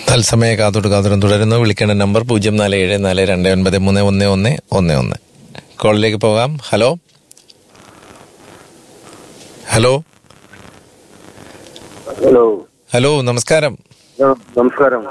തത്സമയ കാത്തോട്ട് കാത്തോടും തുടരുന്നു വിളിക്കേണ്ട നമ്പർ പൂജ്യം നാല് ഏഴ് നാല് രണ്ട് ഒൻപത് മൂന്ന് ഒന്ന് ഒന്ന് ഒന്ന് ഒന്ന് കോളിലേക്ക് പോകാം ഹലോ ഹലോ ഹലോ ഹലോ നമസ്കാരം ആ, നമസ്കാരം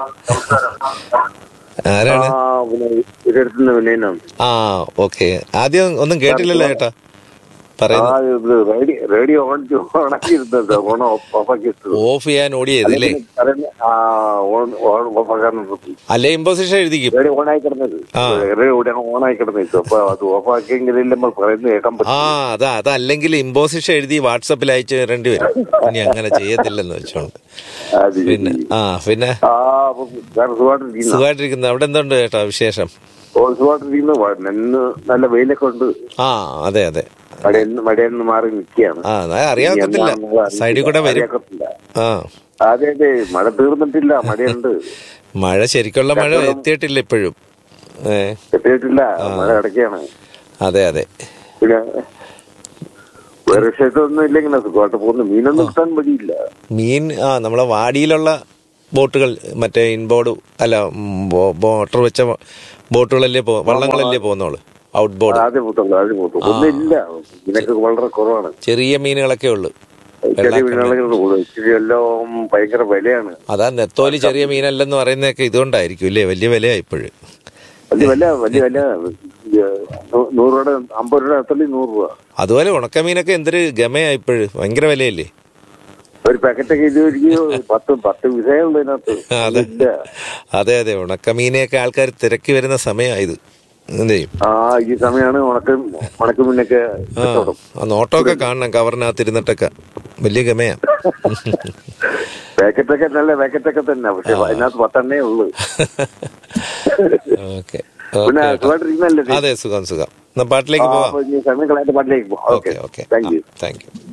ആരാണ് ആ പിന്നെ ഇതെടുത്തുന്ന വിനയനാണ് ആ ഓക്കെ ആദ്യം ഒന്നും കേട്ടില്ലല്ലോ ചേട്ടാ ആ പറയുന്നു ഇത് റേഡിയോ റേഡിയോ ഓൺ ഓണാക്കി ഇരുന്നത് ഓൺ ഓഫാക്കി ഇട്ടത് ഓഫ് ചെയ്യാൻ ഓടിയത് അല്ലേ അതന്നെ, ആ ഓൺ ഓൺ ഓഫാക്കാൻ നിർത്തി അല്ലേ ഇമ്പോസിഷൻ എഴുതിക്കും റേഡിയോ ഓണായി കിടന്നത് ആ. റേഡിയോ ഇവിടെ ഓണായി കിടന്നിട്ടു അപ്പൊ അത് ഓഫാക്കിയെങ്കിലേ നമ്മൾ പറയുന്നത് കേൾക്കാൻ ആ പറ്റും അതാ അതല്ലെങ്കിൽ ഇമ്പോസിഷൻ എഴുതി വാട്സപ്പിൽ അയച്ചു തരേണ്ടി വരും ഇനി അങ്ങനെ ചെയ്യത്തില്ലെന്ന് വെച്ചോണ്ട് അത് ശരി. പിന്നെ ആ പിന്നെ ആ അപ്പൊ വേറെ സുഖമായിട്ടിരിക്കുന്ന സുഖമായിട്ടിരിക്കുന്നു അവിടെ എന്തുണ്ട് ചേട്ടാ വിശേഷം ഓ സുഖമായിട്ടിരിക്കുന്ന ഇന്ന് നല്ല വെയിലൊക്കെ ഉണ്ട് ആ അതെ അതെ മഴയെന്ന് മഴയെന്ന് മാറി നിൽക്കുകയാണ് ആ അത് അറിയാക്കത്തില്ല സൈഡിൽ കൂടെ വരും അറിയാക്കത്തില്ല. ആ അതെ അതെ മഴ തീർന്നിട്ടില്ല മഴയുണ്ട് മഴ ശരിക്കുള്ള മഴ എത്തിയിട്ടില്ല ഇപ്പോഴും ഏ എത്തിയിട്ടില്ല മഴ കിടക്കുകയാണ് അതെ അതെ പിന്നെ വേറെ വിഷയത്തൊന്നും ഇല്ലെങ്കിൽ സുഖമായിട്ട് പോകുന്നു മീനൊന്നും കിട്ടാൻ വഴിയില്ല മീൻ ആ നമ്മളെ വാടിയിലുള്ള ബോട്ടുകൾ മറ്റേ ഇൻബോർഡ് അല്ല മോട്ടർ വെച്ച ബോട്ടുകളല്ലേ പോ വള്ളങ്ങളല്ലേ പോകുന്നോളൂ ഔട്ട് ബോർഡ് ആദ്യം പോത്തുള്ളൂ ആദ്യം പോത്തു ഒന്നുമില്ല ഇതിനൊക്കെ വളരെ കുറവാണ് ചെറിയ മീനുകളൊക്കെ ഉള്ളു ചെറിയ മീനുകളൊക്കെ ഉള്ളൂ ഇച്ചിരി എല്ലാം ഭയങ്കര വിലയാണ് അതാ നെത്തോലി ചെറിയ മീനല്ലെന്ന് പറയുന്നതൊക്കെ ഇതുകൊണ്ടായിരിക്കും ഇല്ലേ വലിയ വിലയാ ഇപ്പോഴും വലിയ വില വലിയ വില നൂ- നൂറ് രൂപയുടെ അമ്പത് രൂപ എത്തല്ലേ നൂറ് രൂപ അതുപോലെ ഉണക്കമീനൊക്കെ എന്തൊരു ഗമയാ ഇപ്പോഴും ഭയങ്കര വിലയല്ലേ ഒരു പാക്കറ്റൊക്കെ ഇത് ഒരു പത്ത് പത്ത് വിഷയമുണ്ട് ഇതിനകത്ത് അതെ ഇല്ല അതെ അതെ ഉണക്കമീനെയൊക്കെ ആൾക്കാർ തിരക്കി വരുന്ന സമയമായത് എന്ത് ചെയ്യും ആ ഈ സമയമാണ് ഉണക്ക ഉണക്ക മീനൊക്കെ ആ കച്ചവടം ആ നോട്ടമൊക്കെ കാണണം കവറിനകത്ത് ഇരുന്നിട്ടൊക്കെ വലിയ ഗമയാ പാക്കറ്റൊക്കെ നല്ല പാക്കറ്റൊക്കെ തന്നെ പക്ഷെ അതിനകത്ത് പത്തെണ്ണേ ഉള്ളു ഓക്കെ പിന്നെ സുഖമായിട്ടിരിക്കുന്നല്ലേ അതെ സുഖം സുഖം എന്നാ പാട്ടിലേക്ക് ആ, പോവാം അപ്പൊ ഇനി സമയം കളയാത്ത പാട്ടിലേക്ക് പോവാം okay okay okay thank you thank U